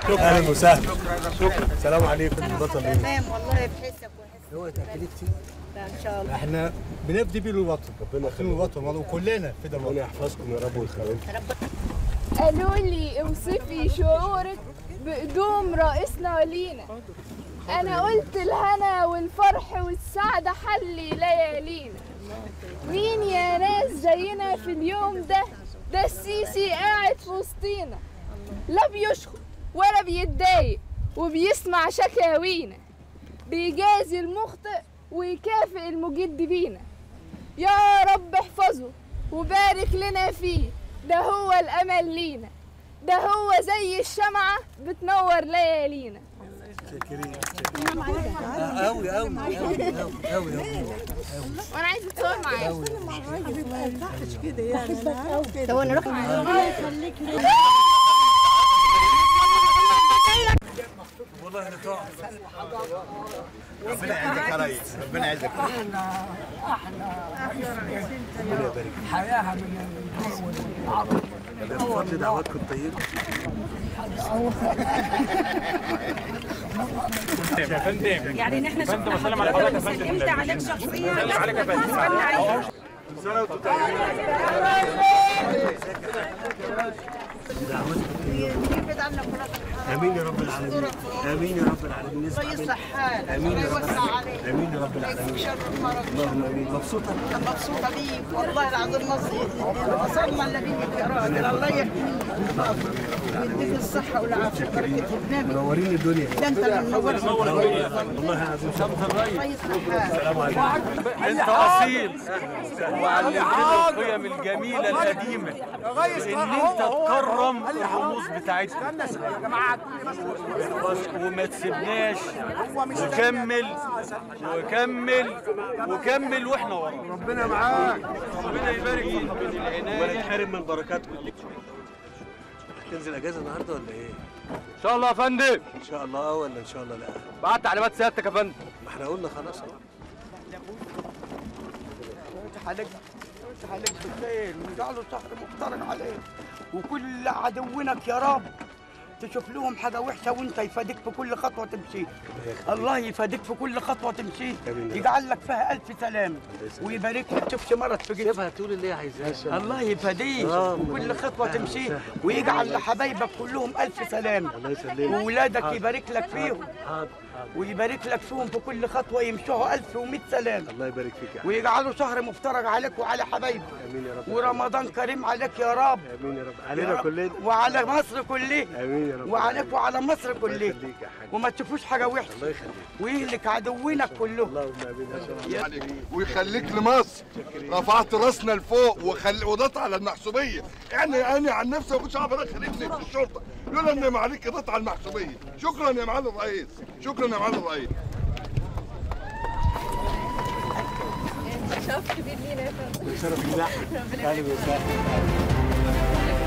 اهلا وسهلا شكرا السلام عليكم البطل ايه تمام والله بحسك وحس هو تاكلي كتير لا ان شاء الله احنا بنفدي بيه الوطن ربنا يخلي الوطن والله وكلنا فدا الوطن يحفظكم يا رب ويخليكم قالوا لي اوصفي شعورك بقدوم رئيسنا ولينا انا قلت الهنا والفرح والسعادة حلي ليالينا مين يا ناس زينا في اليوم ده ده السيسي قاعد في وسطينا لا بيشخط ولا بيتضايق وبيسمع شكاوينا بيجازي المخطئ ويكافئ المجد بينا يا رب احفظه وبارك لنا فيه ده هو الامل لينا ده هو زي الشمعة بتنور ليالينا قوي قوي قوي قوي قوي وانا عايزه اتصور معاك طب انا اروح والله انا طاعم ربنا يعزك يا ريس ربنا يعزك حياها من الجوع والعطش بفضل دعواتكم الطيبه يا فندم يعني ان احنا فندم شفنا وسلم على حضرتك يا فندم انت عليك شخصيا سلم عليك يا فندم سنه وانتم طيبين يبعد عنا مراتك امين يا رب العالمين امين يا رب العالمين نسمع الله منك. يصلح حالك امين الله يا رب يوسع عليك امين يا رب الله العالمين يكفيك شر المرض اللهم امين مبسوطه أنا مبسوطة بيك والله العظيم نصيحة وصلنا لبيك يا راجل الله يحميك ويديك الصحة والعافية وبركة ابنك منورين الدنيا ده انت اللي منورنا والله العظيم الله يصلح حالك انت اصيل وعلمتني القيم الجميله القديمه ان انت تكرم الرموز بتاعتنا وما تسيبناش وكمل وكمل وكمل واحنا وراك ربنا معاك ربنا يبارك فيك ولا تحرم من بركاتكم هتنزل اجازه النهارده ولا ايه؟ ان شاء الله يا فندم ان شاء الله اه ولا ان شاء الله لا؟ بعت تعليمات سيادتك يا فندم ما احنا قلنا خلاص اهو عليك عليك بالخير وجعله شهر مختار عليك وكل عدوينك يا رب تشوف لهم حاجه وحشه وانت يفاديك في كل خطوه تمشي الله يفاديك في كل خطوه تمشي يجعل لك فيها الف سلام ويبارك ما تشوفش مرض في جسمك سيبها تقول اللي هي عايزاه الله يفاديك آه، وكل خطوه تمشي ويجعل لحبايبك كلهم الف سلام الله يسلمك وولادك يبارك لك فيهم حاضر حاضر ويبارك لك فيهم في كل خطوه يمشوها الف ومئة سلام الله يبارك فيك يا حبيبي ويجعلوا شهر مفترج عليك وعلى حبايبك امين يا رب ورمضان كريم عليك يا رب امين يا رب يا علينا رب. كلنا وعلى مصر كلها امين يا رب وعليك وعلى مصر الله كلها يخليك يا حاج وما تشوفوش حاجه وحشه الله يخليك ويهلك عدوينك كلهم اللهم امين يا شاء الله ويخليك لمصر رفعت راسنا لفوق وخل... وضغط على المحسوبيه يعني انا عن نفسي ما كنتش عارف ادخل ابني في الشرطه لولا ان معاليك ضغط على المحسوبيه شكرا يا معالي الرئيس شكرا يا معالي الرئيس شرف كبير لينا يا فندم شرف لله اهلا وسهلا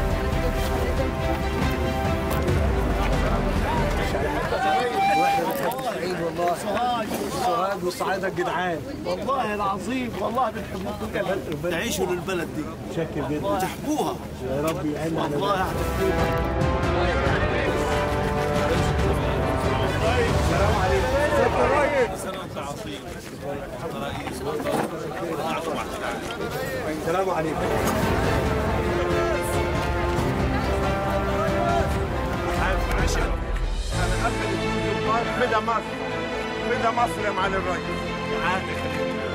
واحنا بنحب الصعيد والله الصعايد والصعايدة الجدعان والله العظيم والله بنحبكم كلنا تعيشوا للبلد دي شكر جدا وتحبوها يا رب يعيننا على والله السلام عليكم انا قبل فدا مصر فدا مصر يا معالي الرئيس